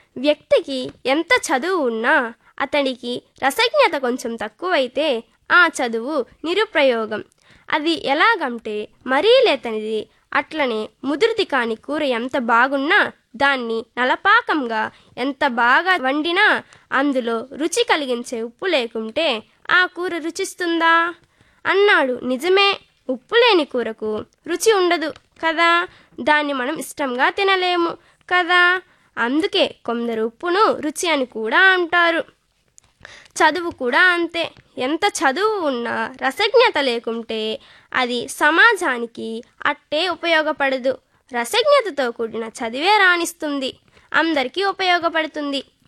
వ్యక్తికి ఎంత చదువు ఉన్నా అతడికి రసజ్ఞత కొంచెం తక్కువైతే ఆ చదువు నిరుప్రయోగం అది ఎలాగంటే మరీ లేతనిది అట్లనే ముదురుది కాని కూర ఎంత బాగున్నా దాన్ని నలపాకంగా ఎంత బాగా వండినా అందులో రుచి కలిగించే ఉప్పు లేకుంటే ఆ కూర రుచిస్తుందా అన్నాడు నిజమే ఉప్పు లేని కూరకు రుచి ఉండదు కదా దాన్ని మనం ఇష్టంగా తినలేము కదా అందుకే కొందరు ఉప్పును రుచి అని కూడా అంటారు చదువు కూడా అంతే ఎంత చదువు ఉన్నా రసజ్ఞత లేకుంటే అది సమాజానికి అట్టే ఉపయోగపడదు రసజ్ఞతతో కూడిన చదివే రాణిస్తుంది అందరికీ ఉపయోగపడుతుంది